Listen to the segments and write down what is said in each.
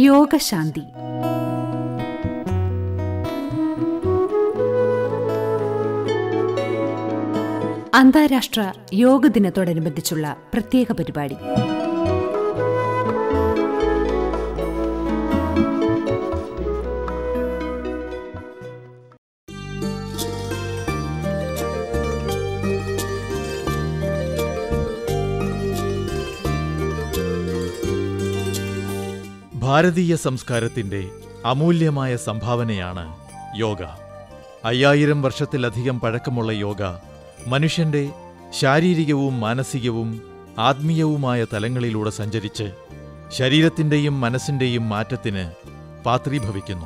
യോഗശാന്തി അന്താരാഷ്ട്ര യോഗ ദിനത്തോടനുബന്ധിച്ചുള്ള പ്രത്യേക പരിപാടി ഭാരതീയ സംസ്കാരത്തിന്റെ അമൂല്യമായ സംഭാവനയാണ് യോഗ അയ്യായിരം വർഷത്തിലധികം പഴക്കമുള്ള യോഗ മനുഷ്യന്റെ ശാരീരികവും മാനസികവും ആത്മീയവുമായ തലങ്ങളിലൂടെ സഞ്ചരിച്ച് ശരീരത്തിന്റെയും മനസ്സിന്റെയും മാറ്റത്തിന് പാത്രീഭവിക്കുന്നു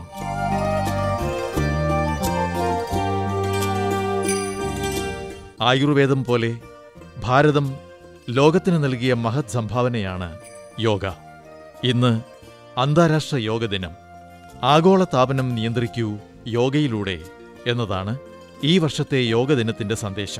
ആയുർവേദം പോലെ ഭാരതം ലോകത്തിന് നൽകിയ മഹത് സംഭാവനയാണ് യോഗ ഇന്ന് അന്താരാഷ്ട്ര യോഗ ദിനം ആഗോള താപനം നിയന്ത്രിക്കൂ യോഗയിലൂടെ എന്നതാണ് ഈ വർഷത്തെ യോഗ ദിനത്തിന്റെ സന്ദേശം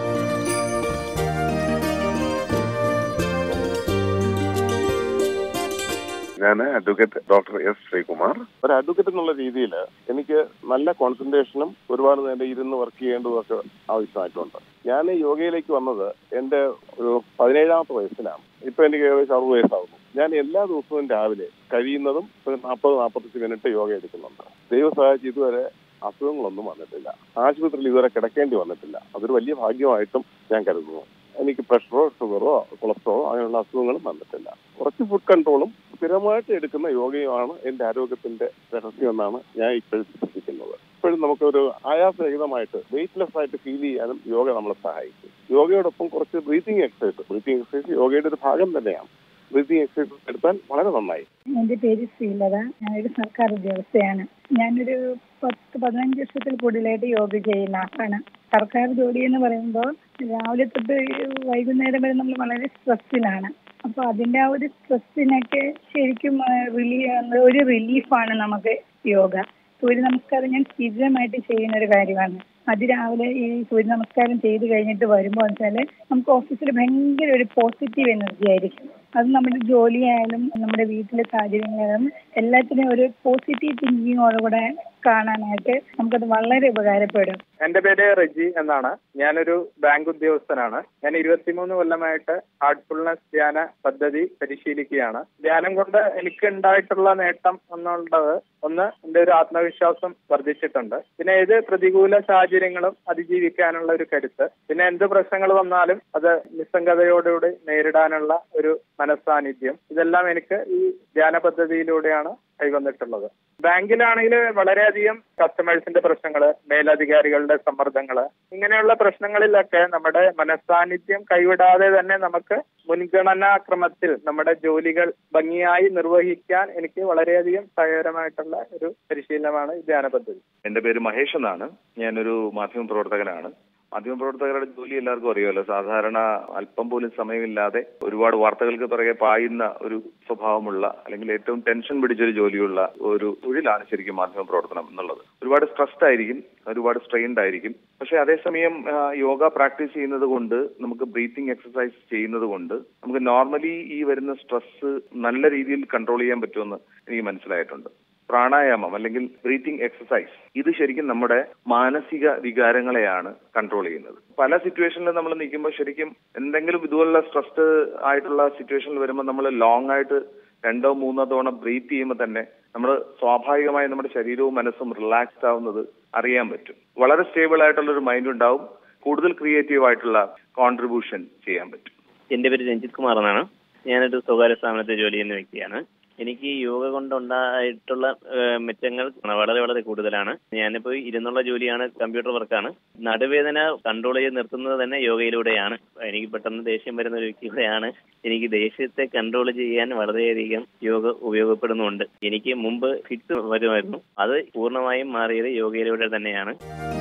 ഞാൻ അഡ്വക്കേറ്റ് ഡോക്ടർ എസ് ശ്രീകുമാർ ഒരു അഡ്വക്കേറ്റ് എന്നുള്ള രീതിയിൽ എനിക്ക് നല്ല കോൺസെൻട്രേഷനും ഒരുപാട് നേരം ഇരുന്ന് വർക്ക് ചെയ്യേണ്ടതും ഒക്കെ ആവശ്യമായിട്ടുണ്ട് ഞാൻ യോഗയിലേക്ക് വന്നത് എൻ്റെ ഒരു പതിനേഴാമത്തെ വയസ്സിലാണ് ഇപ്പൊ എനിക്ക് ഏകദേശം അറുപത് വയസ്സാവുന്നു ഞാൻ എല്ലാ ദിവസവും രാവിലെ കഴിയുന്നതും ഒരു നാൽപ്പത് നാൽപ്പത്തഞ്ച് മിനിറ്റ് യോഗ എടുക്കുന്നുണ്ട് ദൈവം സഹായിച്ച് ഇതുവരെ അസുഖങ്ങളൊന്നും വന്നിട്ടില്ല ആശുപത്രിയിൽ ഇതുവരെ കിടക്കേണ്ടി വന്നിട്ടില്ല അതൊരു വലിയ ഭാഗ്യമായിട്ടും ഞാൻ കരുതുന്നു എനിക്ക് പ്രഷറോ ഷുഗറോ കൊളസ്ട്രോളോ അങ്ങനെയുള്ള അസുഖങ്ങളും വന്നിട്ടില്ല കുറച്ച് ഫുഡ് കൺട്രോളും സ്ഥിരമായിട്ട് എടുക്കുന്ന യോഗയുമാണ് എന്റെ ആരോഗ്യത്തിന്റെ രഹസ്യം എന്നാണ് ഞാൻ ഇപ്പോഴും വിശ്വസിക്കുന്നത് ഇപ്പോഴും നമുക്കൊരു ആയാസരഹിതമായിട്ട് വെയിറ്റ്ലെസ് ആയിട്ട് ഫീൽ ചെയ്യാനും യോഗ നമ്മളെ സഹായിക്കും യോഗയോടൊപ്പം കുറച്ച് ബ്രീതിങ് എക്സസൈസ് ബ്രീതിങ് എക്സസൈസ് യോഗയുടെ ഒരു ഭാഗം തന്നെയാണ് ബ്രീതിങ് എക്സസൈസ് എടുത്താൽ വളരെ നന്നായി എന്റെ പേര് ശ്രീലത ഞാനൊരു സർക്കാർ ഉദ്യോഗസ്ഥയാണ് ഞാനൊരു പത്ത് പതിനഞ്ച് വർഷത്തിൽ കൂടുതലായിട്ട് യോഗ ചെയ്യുന്ന ആളാണ് സർക്കാർ ജോലി എന്ന് പറയുമ്പോൾ രാവിലെ തൊട്ട് വൈകുന്നേരം വരെ നമ്മൾ വളരെ സ്ട്രെസ്സിലാണ് അപ്പൊ അതിന്റെ ആ ഒരു സ്ട്രെസ്സിനൊക്കെ ശരിക്കും റിലീ ഒരു റിലീഫാണ് നമുക്ക് യോഗ സൂര്യ നമസ്കാരം ഞാൻ സ്ഥിരമായിട്ട് ചെയ്യുന്ന ഒരു കാര്യമാണ് അതിരാവിലെ ഈ സൂര്യ നമസ്കാരം ചെയ്ത് കഴിഞ്ഞിട്ട് വരുമ്പോൾ വെച്ചാൽ നമുക്ക് ഓഫീസിൽ ഭയങ്കര ഒരു പോസിറ്റീവ് എനർജി ആയിരിക്കും അത് നമ്മുടെ ജോലിയായാലും നമ്മുടെ വീട്ടിലെ സാഹചര്യങ്ങളായാലും എല്ലാത്തിനും ഒരു പോസിറ്റീവ് തിങ്കിങ്ങോടുകൂടെ കാണാനായിട്ട് നമുക്കത് വളരെ ഉപകാരപ്പെടും എന്റെ പേര് റെജി എന്നാണ് ഞാനൊരു ബാങ്ക് ഉദ്യോഗസ്ഥനാണ് ഞാൻ ഇരുപത്തിമൂന്ന് കൊല്ലമായിട്ട് ഹാർട്ട്ഫുൾനെസ് ധ്യാന പദ്ധതി പരിശീലിക്കുകയാണ് ധ്യാനം കൊണ്ട് എനിക്ക് ഉണ്ടായിട്ടുള്ള നേട്ടം എന്നുള്ളത് ഒന്ന് എന്റെ ഒരു ആത്മവിശ്വാസം വർദ്ധിച്ചിട്ടുണ്ട് പിന്നെ ഏത് പ്രതികൂല സാഹചര്യങ്ങളും അതിജീവിക്കാനുള്ള ഒരു കരുത്ത് പിന്നെ എന്ത് പ്രശ്നങ്ങൾ വന്നാലും അത് നിസ്സംഗതയോടുകൂടി നേരിടാനുള്ള ഒരു മനസ്സാന്നിധ്യം ഇതെല്ലാം എനിക്ക് ഈ ധ്യാന പദ്ധതിയിലൂടെയാണ് കൈവന്നിട്ടുള്ളത് ബാങ്കിലാണെങ്കിൽ വളരെയധികം കസ്റ്റമേഴ്സിന്റെ പ്രശ്നങ്ങൾ മേലധികാരികളുടെ സമ്മർദ്ദങ്ങൾ ഇങ്ങനെയുള്ള പ്രശ്നങ്ങളിലൊക്കെ നമ്മുടെ മനസ്സാന്നിധ്യം കൈവിടാതെ തന്നെ നമുക്ക് മുൻഗണനാക്രമത്തിൽ നമ്മുടെ ജോലികൾ ഭംഗിയായി നിർവഹിക്കാൻ എനിക്ക് വളരെയധികം സഹായകരമായിട്ടുള്ള ഒരു പരിശീലനമാണ് ഈ ധ്യാന പദ്ധതി എന്റെ പേര് മഹേഷ് എന്നാണ് ഞാനൊരു മാധ്യമ പ്രവർത്തകനാണ് മാധ്യമപ്രവർത്തകരുടെ ജോലി എല്ലാവർക്കും അറിയാമല്ലോ സാധാരണ അല്പം പോലും സമയമില്ലാതെ ഒരുപാട് വാർത്തകൾക്ക് പിറകെ പായുന്ന ഒരു സ്വഭാവമുള്ള അല്ലെങ്കിൽ ഏറ്റവും ടെൻഷൻ പിടിച്ചൊരു ജോലിയുള്ള ഒരു തൊഴിലാണ് ശരിക്കും മാധ്യമ പ്രവർത്തനം എന്നുള്ളത് ഒരുപാട് സ്ട്രെസ്ഡ് ആയിരിക്കും ഒരുപാട് സ്ട്രെയിൻഡ് ആയിരിക്കും പക്ഷെ അതേസമയം യോഗ പ്രാക്ടീസ് ചെയ്യുന്നത് കൊണ്ട് നമുക്ക് ബ്രീത്തിങ് എക്സസൈസ് ചെയ്യുന്നത് കൊണ്ട് നമുക്ക് നോർമലി ഈ വരുന്ന സ്ട്രെസ് നല്ല രീതിയിൽ കൺട്രോൾ ചെയ്യാൻ പറ്റുമെന്ന് എനിക്ക് മനസ്സിലായിട്ടുണ്ട് പ്രാണായാമം അല്ലെങ്കിൽ ബ്രീത്തിങ് എക്സസൈസ് ഇത് ശരിക്കും നമ്മുടെ മാനസിക വികാരങ്ങളെയാണ് കൺട്രോൾ ചെയ്യുന്നത് പല സിറ്റുവേഷനിലും നമ്മൾ നിൽക്കുമ്പോൾ ശരിക്കും എന്തെങ്കിലും ഇതുപോലുള്ള സ്ട്രെസ്ഡ് ആയിട്ടുള്ള സിറ്റുവേഷനിൽ വരുമ്പോൾ നമ്മൾ ലോങ് ആയിട്ട് രണ്ടോ മൂന്നോ തവണ ബ്രീത്ത് ചെയ്യുമ്പോൾ തന്നെ നമ്മൾ സ്വാഭാവികമായി നമ്മുടെ ശരീരവും മനസ്സും റിലാക്സ്ഡ് ആവുന്നത് അറിയാൻ പറ്റും വളരെ സ്റ്റേബിൾ ആയിട്ടുള്ള ഒരു മൈൻഡ് ഉണ്ടാവും കൂടുതൽ ക്രിയേറ്റീവ് ആയിട്ടുള്ള കോൺട്രിബ്യൂഷൻ ചെയ്യാൻ പറ്റും എന്റെ പേര് രഞ്ജിത് കുമാർ എന്നാണ് ഞാനൊരു സ്വകാര്യ സ്ഥാപനത്തിൽ ജോലി ചെയ്യുന്ന വ്യക്തിയാണ് എനിക്ക് യോഗ കൊണ്ടുണ്ടായിട്ടുള്ള മെച്ചങ്ങൾ വളരെ വളരെ കൂടുതലാണ് ഞാനിപ്പോ ഇരുന്നുള്ള ജോലിയാണ് കമ്പ്യൂട്ടർ വർക്കാണ് നടുവേദന കൺട്രോൾ ചെയ്ത് നിർത്തുന്നത് തന്നെ യോഗയിലൂടെയാണ് എനിക്ക് പെട്ടെന്ന് ദേഷ്യം വരുന്ന ഒരു വ്യക്തിയുടെയാണ് എനിക്ക് ദേഷ്യത്തെ കൺട്രോൾ ചെയ്യാൻ വളരെയധികം യോഗ ഉപയോഗപ്പെടുന്നുണ്ട് എനിക്ക് മുമ്പ് ഫിറ്റ് വരുമായിരുന്നു അത് പൂർണ്ണമായും മാറിയത് യോഗയിലൂടെ തന്നെയാണ്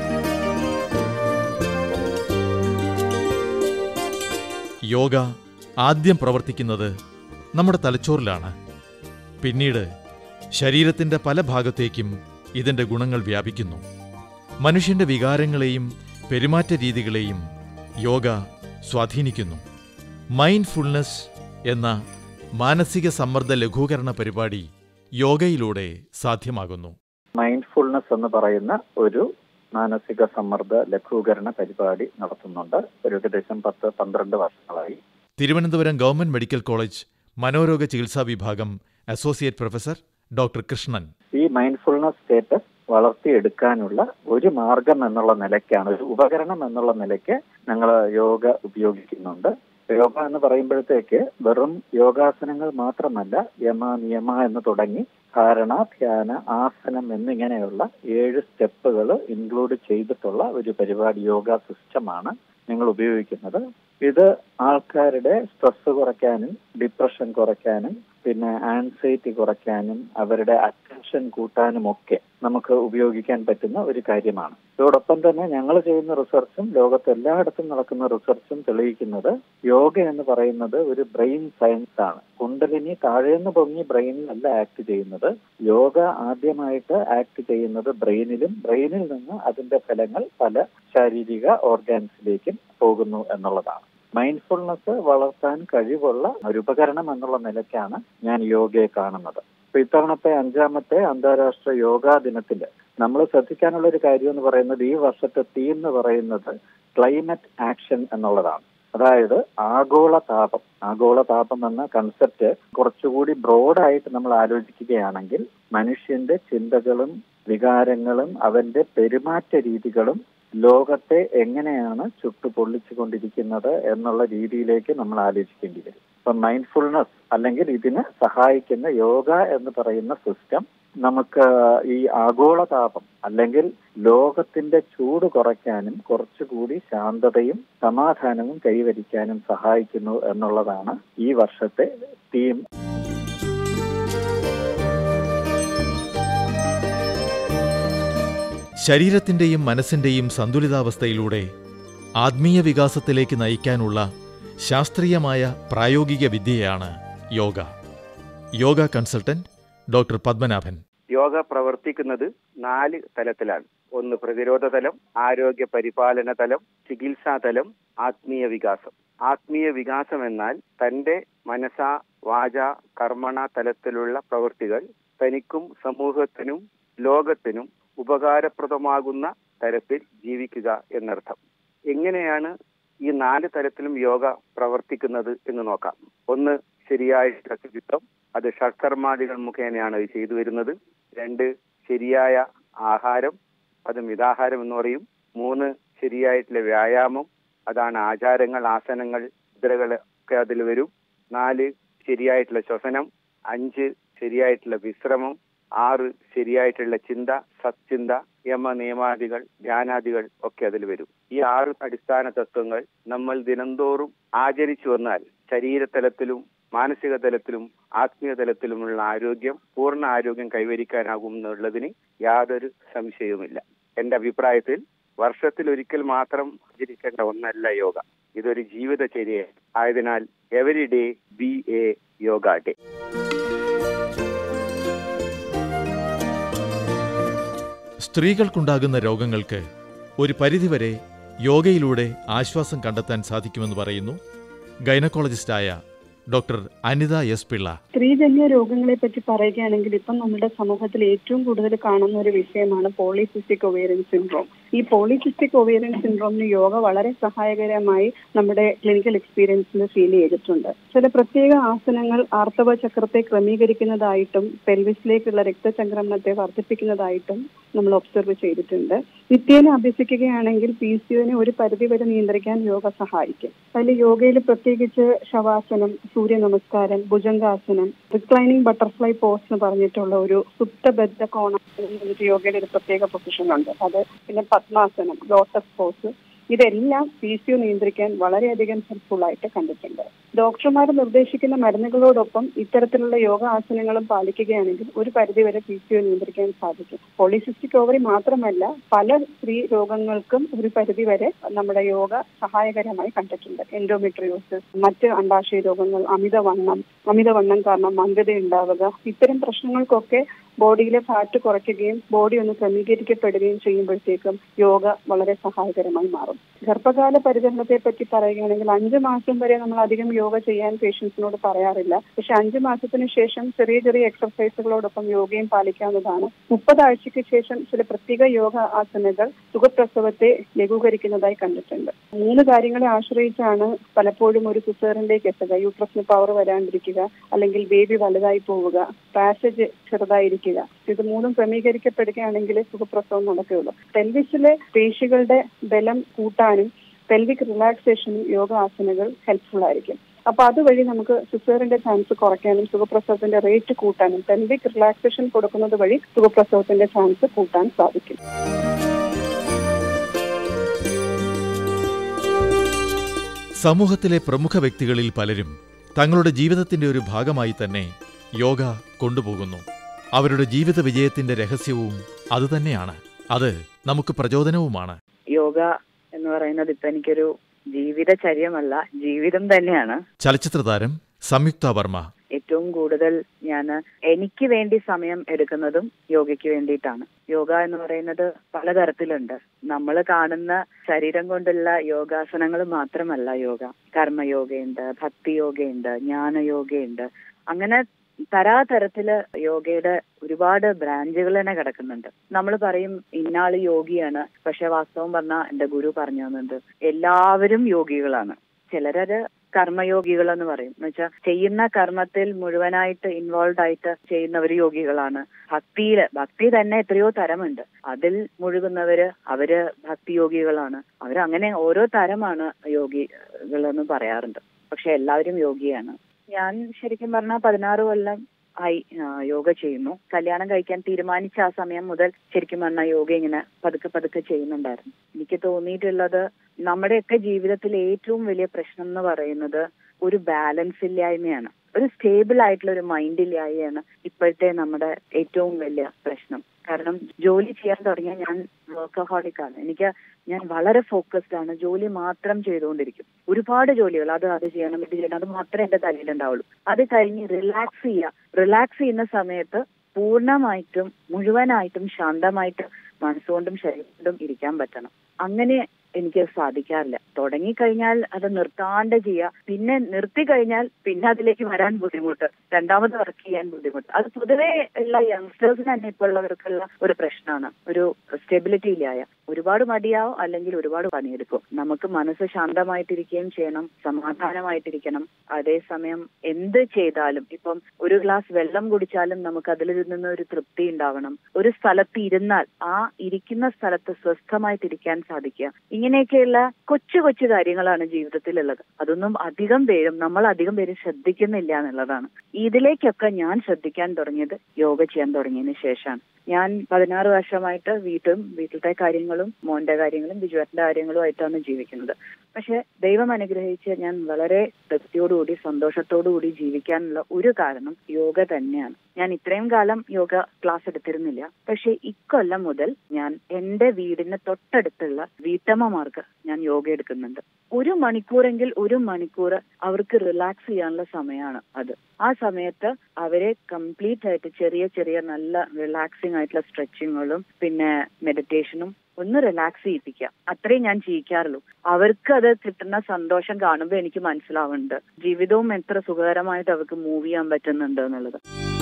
യോഗ ആദ്യം പ്രവർത്തിക്കുന്നത് നമ്മുടെ തലച്ചോറിലാണ് പിന്നീട് ശരീരത്തിന്റെ പല ഭാഗത്തേക്കും ഇതിന്റെ ഗുണങ്ങൾ വ്യാപിക്കുന്നു മനുഷ്യന്റെ വികാരങ്ങളെയും പെരുമാറ്റ രീതികളെയും യോഗ സ്വാധീനിക്കുന്നു മൈൻഡ്ഫുൾനെസ് എന്ന മാനസിക സമ്മർദ്ദ ലഘൂകരണ പരിപാടി യോഗയിലൂടെ സാധ്യമാകുന്നു മൈൻഡ്ഫുൾനെസ് എന്ന് പറയുന്ന ഒരു മാനസിക സമ്മർദ്ദ ലഘൂകരണ പരിപാടി നടത്തുന്നുണ്ട് ഒരു ഏകദേശം പത്ത് പന്ത്രണ്ട് വർഷങ്ങളായി തിരുവനന്തപുരം ഗവൺമെന്റ് മെഡിക്കൽ കോളേജ് മനോരോഗ ചികിത്സാ വിഭാഗം അസോസിയേറ്റ് പ്രൊഫസർ ഡോക്ടർ കൃഷ്ണൻ ഈ മൈൻഡ്ഫുൾനെസ് സ്റ്റേറ്റസ് വളർത്തിയെടുക്കാനുള്ള ഒരു മാർഗം എന്നുള്ള നിലയ്ക്കാണ് ഒരു ഉപകരണം എന്നുള്ള നിലയ്ക്ക് ഞങ്ങൾ യോഗ ഉപയോഗിക്കുന്നുണ്ട് യോഗ എന്ന് പറയുമ്പോഴത്തേക്ക് വെറും യോഗാസനങ്ങൾ മാത്രമല്ല യമ നിയമ എന്ന് തുടങ്ങി ധാരണ ധ്യാന ആസനം എന്നിങ്ങനെയുള്ള ഏഴ് സ്റ്റെപ്പുകൾ ഇൻക്ലൂഡ് ചെയ്തിട്ടുള്ള ഒരു പരിപാടി യോഗ സിസ്റ്റമാണ് ഞങ്ങൾ ഉപയോഗിക്കുന്നത് ഇത് ആൾക്കാരുടെ സ്ട്രെസ് കുറയ്ക്കാനും ഡിപ്രഷൻ കുറയ്ക്കാനും പിന്നെ ആൻസൈറ്റി കുറയ്ക്കാനും അവരുടെ അറ്റൻഷൻ കൂട്ടാനും ഒക്കെ നമുക്ക് ഉപയോഗിക്കാൻ പറ്റുന്ന ഒരു കാര്യമാണ് ഇതോടൊപ്പം തന്നെ ഞങ്ങൾ ചെയ്യുന്ന റിസർച്ചും ലോകത്ത് എല്ലായിടത്തും നടക്കുന്ന റിസർച്ചും തെളിയിക്കുന്നത് യോഗ എന്ന് പറയുന്നത് ഒരു ബ്രെയിൻ സയൻസ് ആണ് കുണ്ടലിനി താഴേന്ന് പൊങ്ങി ബ്രെയിനിലല്ല ആക്ട് ചെയ്യുന്നത് യോഗ ആദ്യമായിട്ട് ആക്ട് ചെയ്യുന്നത് ബ്രെയിനിലും ബ്രെയിനിൽ നിന്ന് അതിന്റെ ഫലങ്ങൾ പല ശാരീരിക ഓർഗാൻസിലേക്കും പോകുന്നു എന്നുള്ളതാണ് മൈൻഡ്ഫുൾനെസ് വളർത്താൻ കഴിവുള്ള ഒരു ഉപകരണം എന്നുള്ള നിലയ്ക്കാണ് ഞാൻ യോഗയെ കാണുന്നത് അപ്പൊ ഇത്തവണത്തെ അഞ്ചാമത്തെ അന്താരാഷ്ട്ര യോഗാ ദിനത്തിൽ നമ്മൾ ശ്രദ്ധിക്കാനുള്ള ഒരു കാര്യം എന്ന് പറയുന്നത് ഈ വർഷത്തെ തീം എന്ന് പറയുന്നത് ക്ലൈമറ്റ് ആക്ഷൻ എന്നുള്ളതാണ് അതായത് ആഗോള താപം ആഗോള താപം എന്ന കൺസെപ്റ്റ് കുറച്ചുകൂടി ബ്രോഡായിട്ട് നമ്മൾ ആലോചിക്കുകയാണെങ്കിൽ മനുഷ്യന്റെ ചിന്തകളും വികാരങ്ങളും അവന്റെ പെരുമാറ്റ രീതികളും ലോകത്തെ എങ്ങനെയാണ് ചുട്ടു പൊള്ളിച്ചുകൊണ്ടിരിക്കുന്നത് എന്നുള്ള രീതിയിലേക്ക് നമ്മൾ ആലോചിക്കേണ്ടി വരും ഇപ്പൊ മൈൻഡ്ഫുൾനെസ് അല്ലെങ്കിൽ ഇതിന് സഹായിക്കുന്ന യോഗ എന്ന് പറയുന്ന സിസ്റ്റം നമുക്ക് ഈ ആഗോളതാപം അല്ലെങ്കിൽ ലോകത്തിന്റെ ചൂട് കുറയ്ക്കാനും കുറച്ചുകൂടി ശാന്തതയും സമാധാനവും കൈവരിക്കാനും സഹായിക്കുന്നു എന്നുള്ളതാണ് ഈ വർഷത്തെ തീം ശരീരത്തിന്റെയും മനസ്സിന്റെയും സന്തുലിതാവസ്ഥയിലൂടെ ആത്മീയ വികാസത്തിലേക്ക് നയിക്കാനുള്ള ശാസ്ത്രീയമായ പ്രായോഗിക വിദ്യയാണ് യോഗ യോഗ കൺസൾട്ടന്റ് ഡോക്ടർ പത്മനാഭൻ യോഗ പ്രവർത്തിക്കുന്നത് നാല് തലത്തിലാണ് ഒന്ന് പ്രതിരോധ തലം ആരോഗ്യ പരിപാലന തലം ചികിത്സാ തലം ആത്മീയ വികാസം ആത്മീയ വികാസം എന്നാൽ തന്റെ മനസ വാച കർമ്മണ തലത്തിലുള്ള പ്രവൃത്തികൾ തനിക്കും സമൂഹത്തിനും ലോകത്തിനും ഉപകാരപ്രദമാകുന്ന തരത്തിൽ ജീവിക്കുക എന്നർത്ഥം എങ്ങനെയാണ് ഈ നാല് തരത്തിലും യോഗ പ്രവർത്തിക്കുന്നത് എന്ന് നോക്കാം ഒന്ന് ശരിയായ ശുചിത്വം അത് ഷഡ്കർമാദികൾ മുഖേനയാണ് ഇത് ചെയ്തു വരുന്നത് രണ്ട് ശരിയായ ആഹാരം അത് മിതാഹാരം എന്ന് പറയും മൂന്ന് ശരിയായിട്ടുള്ള വ്യായാമം അതാണ് ആചാരങ്ങൾ ആസനങ്ങൾ മുദ്രകൾ ഒക്കെ അതിൽ വരും നാല് ശരിയായിട്ടുള്ള ശ്വസനം അഞ്ച് ശരിയായിട്ടുള്ള വിശ്രമം ആറ് ശരിയായിട്ടുള്ള ചിന്ത സത്ചിന്ത യമ നിയമാദികൾ ധ്യാനാദികൾ ഒക്കെ അതിൽ വരും ഈ ആറ് അടിസ്ഥാന തത്വങ്ങൾ നമ്മൾ ദിനംതോറും ആചരിച്ചു വന്നാൽ ശരീരതലത്തിലും മാനസിക തലത്തിലും ആത്മീയ തലത്തിലുമുള്ള ആരോഗ്യം പൂർണ്ണ ആരോഗ്യം കൈവരിക്കാനാകും എന്നുള്ളതിന് യാതൊരു സംശയവുമില്ല എന്റെ അഭിപ്രായത്തിൽ വർഷത്തിൽ ഒരിക്കൽ മാത്രം ആചരിക്കേണ്ട ഒന്നല്ല യോഗ ഇതൊരു ജീവിതചര്യ ആയതിനാൽ every day be a yoga day സ്ത്രീകൾക്കുണ്ടാകുന്ന രോഗങ്ങൾക്ക് ഒരു പരിധിവരെ യോഗയിലൂടെ ആശ്വാസം കണ്ടെത്താൻ സാധിക്കുമെന്ന് പറയുന്നു ഗൈനക്കോളജിസ്റ്റായ ഡോക്ടർ അനിത എസ് പിള്ള സ്ത്രീജന്യ രോഗങ്ങളെ പറ്റി പറയുകയാണെങ്കിൽ ഇപ്പം നമ്മുടെ സമൂഹത്തിൽ ഏറ്റവും കൂടുതൽ കാണുന്ന ഒരു വിഷയമാണ് പോളിസിസ്റ്റിക് ഒവേറിയൻ സിൻഡ്രോം ഈ പോളിസിസ്റ്റിക് ഒവേറിയൻ സിൻഡ്രോമിന് യോഗ വളരെ സഹായകരമായി നമ്മുടെ ക്ലിനിക്കൽ എക്സ്പീരിയൻസിൽ ഫീൽ ചെയ്തിട്ടുണ്ട് ചില പ്രത്യേക ആസനങ്ങൾ ആർത്തവ ചക്രത്തെ ക്രമീകരിക്കുന്നതായിട്ടും പെൽവിസിലേക്കുള്ള രക്തചംക്രമണത്തെ വർദ്ധിപ്പിക്കുന്നതായിട്ടും നമ്മൾ ഒബ്സർവ് ചെയ്തിട്ടുണ്ട് നിത്യേന അഭ്യസിക്കുകയാണെങ്കിൽ പി സിഒനെ ഒരു പരിധിവരെ നിയന്ത്രിക്കാൻ യോഗ സഹായിക്കും അതിൽ യോഗയിൽ പ്രത്യേകിച്ച് ശവാസനം സൂര്യ നമസ്കാരം ഭുജംഗാസനം റിക്ലൈനിങ് ബട്ടർഫ്ലൈ പോസ് എന്ന് പറഞ്ഞിട്ടുള്ള ഒരു സുപ്തബദ്ധ കോണാസനം എന്നൊരു യോഗയുടെ ഒരു പ്രത്യേക പൊസിഷൻ ഉണ്ട് അത് പിന്നെ പത്മാസനം ലോട്ടസ് പോസ് ഇതെല്ലാം പി സി ഒ നിയന്ത്രിക്കാൻ വളരെയധികം ഹെൽപ്ഫുൾ ആയിട്ട് കണ്ടിട്ടുണ്ട് ഡോക്ടർമാർ നിർദ്ദേശിക്കുന്ന മരുന്നുകളോടൊപ്പം ഇത്തരത്തിലുള്ള യോഗ ആസനങ്ങളും പാലിക്കുകയാണെങ്കിൽ ഒരു പരിധിവരെ പി സി ഒ നിയന്ത്രിക്കാൻ സാധിക്കും പോളിസിസ്റ്റിക് ഓവറി മാത്രമല്ല പല സ്ത്രീ രോഗങ്ങൾക്കും ഒരു പരിധിവരെ നമ്മുടെ യോഗ സഹായകരമായി കണ്ടിട്ടുണ്ട് എൻഡോമെട്രിയോസിസ് മറ്റ് അണ്ടാശയ രോഗങ്ങൾ അമിതവണ്ണം അമിതവണ്ണം കാരണം മന്ദത ഉണ്ടാവുക ഇത്തരം പ്രശ്നങ്ങൾക്കൊക്കെ ബോഡിയിലെ ഫാറ്റ് കുറയ്ക്കുകയും ബോഡി ഒന്ന് ക്രമീകരിക്കപ്പെടുകയും ചെയ്യുമ്പോഴത്തേക്കും യോഗ വളരെ സഹായകരമായി മാറും ഗർഭകാല പരിചരണത്തെ പറ്റി പറയുകയാണെങ്കിൽ അഞ്ചു മാസം വരെ നമ്മൾ അധികം യോഗ ചെയ്യാൻ പേഷ്യൻസിനോട് പറയാറില്ല പക്ഷെ അഞ്ചു മാസത്തിന് ശേഷം ചെറിയ ചെറിയ എക്സർസൈസുകളോടൊപ്പം യോഗയും പാലിക്കാവുന്നതാണ് മുപ്പത് ആഴ്ചയ്ക്ക് ശേഷം ചില പ്രത്യേക യോഗ ആസനകൾ സുഖപ്രസവത്തെ ലഘൂകരിക്കുന്നതായി കണ്ടിട്ടുണ്ട് മൂന്ന് കാര്യങ്ങളെ ആശ്രയിച്ചാണ് പലപ്പോഴും ഒരു സിസേറിലേക്ക് എത്തുക യൂട്രസിന് പവർ വരാണ്ടിരിക്കുക അല്ലെങ്കിൽ ബേബി വലുതായി പോവുക പാസേജ് ചെറുതായിരിക്കുക ഇത് മൂന്നും ക്രമീകരിക്കപ്പെടുകയാണെങ്കിൽ സുഖപ്രസവം നടക്കുകയുള്ളൂ പെൽവിസിലെ പേശികളുടെ ബലം കൂട്ടാനും പെൽവിക് റിലാക്സേഷനും യോഗ ആസനകൾ ഹെൽപ്ഫുൾ ആയിരിക്കും അപ്പൊ അതുവഴി നമുക്ക് സിസേറിന്റെ ചാൻസ് കുറയ്ക്കാനും സുഖപ്രസവത്തിന്റെ റേറ്റ് കൂട്ടാനും പെൽവിക് റിലാക്സേഷൻ കൊടുക്കുന്നത് വഴി സുഖപ്രസവത്തിന്റെ ചാൻസ് കൂട്ടാൻ സാധിക്കും സമൂഹത്തിലെ പ്രമുഖ വ്യക്തികളിൽ പലരും തങ്ങളുടെ ജീവിതത്തിന്റെ ഒരു ഭാഗമായി തന്നെ യോഗ കൊണ്ടുപോകുന്നു അവരുടെ ജീവിത വിജയത്തിന്റെ രഹസ്യവും അതുതന്നെയാണ് അത് നമുക്ക് പ്രചോദനവുമാണ് യോഗ എന്ന് പറയുന്നത് ഇപ്പൊ എനിക്കൊരു ജീവിതചര്യമല്ല ജീവിതം തന്നെയാണ് ചലച്ചിത്രതാരം സംയുക്ത വർമ്മ ഏറ്റവും കൂടുതൽ ഞാൻ എനിക്ക് വേണ്ടി സമയം എടുക്കുന്നതും യോഗയ്ക്ക് വേണ്ടിയിട്ടാണ് യോഗ എന്ന് പറയുന്നത് പലതരത്തിലുണ്ട് നമ്മൾ കാണുന്ന ശരീരം കൊണ്ടുള്ള യോഗാസനങ്ങൾ മാത്രമല്ല യോഗ കർമ്മയോഗയുണ്ട് ഭക്തി യോഗയുണ്ട് ജ്ഞാനയോഗയുണ്ട് അങ്ങനെ തരാതരത്തില് യോഗയുടെ ഒരുപാട് ബ്രാഞ്ചുകൾ തന്നെ കിടക്കുന്നുണ്ട് നമ്മൾ പറയും ഇന്നാള് യോഗിയാണ് പക്ഷെ വാസ്തവം പറഞ്ഞാൽ എന്റെ ഗുരു പറഞ്ഞു തന്നത് എല്ലാവരും യോഗികളാണ് ചിലരത് കർമ്മയോഗികൾ എന്ന് പറയും എന്ന് വെച്ചാൽ ചെയ്യുന്ന കർമ്മത്തിൽ മുഴുവനായിട്ട് ഇൻവോൾവ് ആയിട്ട് ചെയ്യുന്നവർ യോഗികളാണ് ഭക്തിയില് ഭക്തി തന്നെ എത്രയോ തരമുണ്ട് അതിൽ മുഴുകുന്നവര് അവര് ഭക്തി യോഗികളാണ് അവരങ്ങനെ ഓരോ തരമാണ് യോഗികൾ എന്ന് പറയാറുണ്ട് പക്ഷെ എല്ലാവരും യോഗിയാണ് ഞാൻ ശരിക്കും പറഞ്ഞാൽ പതിനാറ് കൊല്ലം ആയി യോഗ ചെയ്യുന്നു കല്യാണം കഴിക്കാൻ തീരുമാനിച്ച ആ സമയം മുതൽ ശരിക്കും പറഞ്ഞാൽ യോഗ ഇങ്ങനെ പതുക്കെ പതുക്കെ ചെയ്യുന്നുണ്ടായിരുന്നു എനിക്ക് തോന്നിയിട്ടുള്ളത് നമ്മുടെയൊക്കെ ജീവിതത്തിൽ ഏറ്റവും വലിയ പ്രശ്നം എന്ന് പറയുന്നത് ഒരു ബാലൻസ് ഇല്ലായ്മയാണ് ഒരു സ്റ്റേബിൾ ആയിട്ടുള്ള ഒരു മൈൻഡ് ഇല്ലായ്മയാണ് ഇപ്പോഴത്തെ നമ്മുടെ ഏറ്റവും വലിയ പ്രശ്നം കാരണം ജോലി ചെയ്യാൻ തുടങ്ങിയ ഞാൻ വർക്കഹോളിക് ആണ് എനിക്ക് ഞാൻ വളരെ ഫോക്കസ്ഡ് ആണ് ജോലി മാത്രം ചെയ്തുകൊണ്ടിരിക്കും ഒരുപാട് ജോലികൾ അത് അത് ചെയ്യണം ഇത് ചെയ്യണം അത് മാത്രമേ എന്റെ തലയിലുണ്ടാവുള്ളൂ അത് കഴിഞ്ഞ് റിലാക്സ് ചെയ്യുക റിലാക്സ് ചെയ്യുന്ന സമയത്ത് പൂർണ്ണമായിട്ടും മുഴുവനായിട്ടും ശാന്തമായിട്ട് മനസ്സുകൊണ്ടും ശരീരം കൊണ്ടും ഇരിക്കാൻ പറ്റണം അങ്ങനെ എനിക്ക് സാധിക്കാറില്ല തുടങ്ങിക്കഴിഞ്ഞാൽ അത് നിർത്താണ്ട് ചെയ്യുക പിന്നെ നിർത്തി കഴിഞ്ഞാൽ പിന്നെ അതിലേക്ക് വരാൻ ബുദ്ധിമുട്ട് രണ്ടാമത് വർക്ക് ചെയ്യാൻ ബുദ്ധിമുട്ട് അത് പൊതുവെ ഉള്ള യങ്സ്റ്റേഴ്സിന് തന്നെ ഇപ്പോൾ ഉള്ളവർക്കുള്ള ഒരു പ്രശ്നമാണ് ഒരു സ്റ്റെബിലിറ്റി ഇല്ലായ ഒരുപാട് മടിയാവും അല്ലെങ്കിൽ ഒരുപാട് പണിയെടുക്കും നമുക്ക് മനസ്സ് ശാന്തമായിട്ടിരിക്കുകയും ചെയ്യണം സമാധാനമായിട്ടിരിക്കണം അതേസമയം എന്ത് ചെയ്താലും ഇപ്പം ഒരു ഗ്ലാസ് വെള്ളം കുടിച്ചാലും നമുക്ക് അതിൽ നിന്ന് ഒരു തൃപ്തി ഉണ്ടാവണം ഒരു സ്ഥലത്ത് ഇരുന്നാൽ ആ ഇരിക്കുന്ന സ്ഥലത്ത് സ്വസ്ഥമായിട്ടിരിക്കാൻ സാധിക്കുക ഇങ്ങനെയൊക്കെയുള്ള കൊച്ചു കൊച്ചു കാര്യങ്ങളാണ് ജീവിതത്തിലുള്ളത് അതൊന്നും അധികം പേരും നമ്മൾ അധികം പേരും ശ്രദ്ധിക്കുന്നില്ല എന്നുള്ളതാണ് ഇതിലേക്കൊക്കെ ഞാൻ ശ്രദ്ധിക്കാൻ തുടങ്ങിയത് യോഗ ചെയ്യാൻ തുടങ്ങിയതിന് ശേഷമാണ് ഞാൻ പതിനാറ് വർഷമായിട്ട് വീട്ടും വീട്ടിലത്തെ കാര്യങ്ങളും മോന്റെ കാര്യങ്ങളും ബിജുവേട്ടന്റെ കാര്യങ്ങളുമായിട്ടാണ് ജീവിക്കുന്നത് പക്ഷെ ദൈവം അനുഗ്രഹിച്ച് ഞാൻ വളരെ തൃപ്തിയോടുകൂടി സന്തോഷത്തോടുകൂടി ജീവിക്കാനുള്ള ഒരു കാരണം യോഗ തന്നെയാണ് ഞാൻ ഇത്രയും കാലം യോഗ ക്ലാസ് എടുത്തിരുന്നില്ല പക്ഷെ ഇക്കൊല്ലം മുതൽ ഞാൻ എന്റെ വീടിന് തൊട്ടടുത്തുള്ള വീട്ടമ്മമാർക്ക് ഞാൻ യോഗ എടുക്കുന്നുണ്ട് ഒരു മണിക്കൂറെങ്കിൽ ഒരു മണിക്കൂർ അവർക്ക് റിലാക്സ് ചെയ്യാനുള്ള സമയമാണ് അത് ആ സമയത്ത് അവരെ കംപ്ലീറ്റ് ആയിട്ട് ചെറിയ ചെറിയ നല്ല റിലാക്സിങ് ആയിട്ടുള്ള സ്ട്രെച്ചിങ്ങുകളും പിന്നെ മെഡിറ്റേഷനും ഒന്ന് റിലാക്സ് ചെയ്യിപ്പിക്കുക അത്രേ ഞാൻ ചെയ്യിക്കാറുള്ളൂ അവർക്ക് അത് കിട്ടുന്ന സന്തോഷം കാണുമ്പോൾ എനിക്ക് മനസ്സിലാവുന്നുണ്ട് ജീവിതവും എത്ര സുഖകരമായിട്ട് അവർക്ക് മൂവ് ചെയ്യാൻ പറ്റുന്നുണ്ട് എന്നുള്ളത്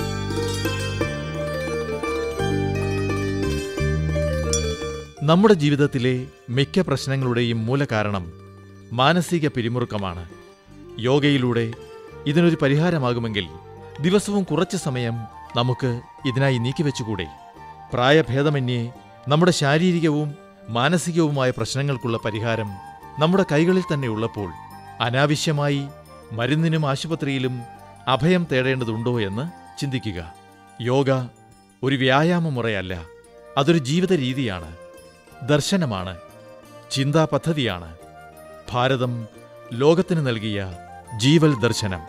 നമ്മുടെ ജീവിതത്തിലെ മിക്ക പ്രശ്നങ്ങളുടെയും മൂലകാരണം മാനസിക പിരിമുറുക്കമാണ് യോഗയിലൂടെ ഇതിനൊരു പരിഹാരമാകുമെങ്കിൽ ദിവസവും കുറച്ച് സമയം നമുക്ക് ഇതിനായി നീക്കിവെച്ചുകൂടെ പ്രായഭേദമന്യേ നമ്മുടെ ശാരീരികവും മാനസികവുമായ പ്രശ്നങ്ങൾക്കുള്ള പരിഹാരം നമ്മുടെ കൈകളിൽ തന്നെ ഉള്ളപ്പോൾ അനാവശ്യമായി മരുന്നിനും ആശുപത്രിയിലും അഭയം തേടേണ്ടതുണ്ടോ എന്ന് ചിന്തിക്കുക യോഗ ഒരു വ്യായാമ മുറയല്ല അതൊരു ജീവിത രീതിയാണ് ദർശനമാണ് ചിന്താ പദ്ധതിയാണ് ഭാരതം ലോകത്തിന് നൽകിയ ജീവൽ ദർശനം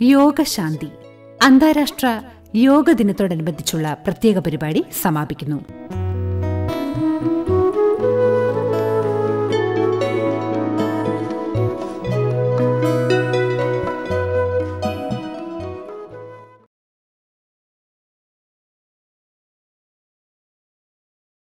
യോഗശാന്തി അന്താരാഷ്ട്ര യോഗ ദിനത്തോടനുബന്ധിച്ചുള്ള പ്രത്യേക പരിപാടി സമാപിക്കുന്നു